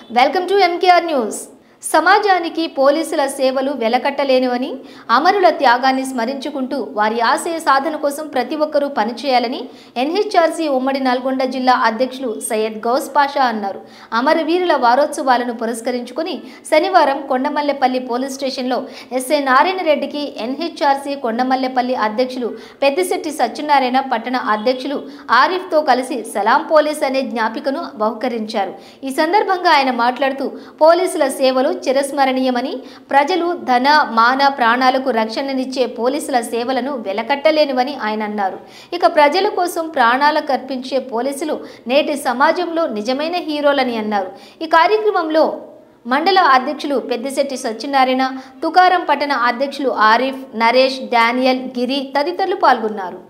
welcome to MKR news సమాజానికి పోలీసుల సేవలు వెలకట్టలేనివని అమరుల త్యాగాన్ని స్మరించుకుంటూ వారి ఆశయ సాధన కోసం ప్రతి ఒక్కరూ పనిచేయాలని ఎన్హెచ్ఆర్సీ ఉమ్మడి నల్గొండ జిల్లా అధ్యక్షులు సయ్యద్ గౌస్ పాషా అన్నారు అమరవీరుల వారోత్సవాలను పురస్కరించుకుని శనివారం కొండమల్లెపల్లి పోలీస్ స్టేషన్లో ఎస్ఏ నారాయణ రెడ్డికి ఎన్హెచ్ఆర్సీ కొండమల్లెపల్లి అధ్యక్షులు పెద్దిశెట్టి సత్యనారాయణ పట్టణ అధ్యక్షులు ఆరిఫ్తో కలిసి సలాం పోలీస్ అనే జ్ఞాపికను బహుకరించారు ఈ సందర్భంగా ఆయన మాట్లాడుతూ పోలీసుల సేవలు చిరస్మరణీయమని ప్రజలు ధన మాన ప్రాణాలకు రక్షణనిచ్చే పోలీసుల సేవలను వెలకట్టలేనివని ఆయన అన్నారు ఇక ప్రజల కోసం ప్రాణాలకు అర్పించే పోలీసులు నేటి సమాజంలో నిజమైన హీరోలని అన్నారు ఈ కార్యక్రమంలో మండల అధ్యక్షులు పెద్దిశెట్టి సత్యనారాయణ తుకారం పట్టణ అధ్యక్షులు ఆరిఫ్ నరేష్ డానియల్ గిరి తదితరులు పాల్గొన్నారు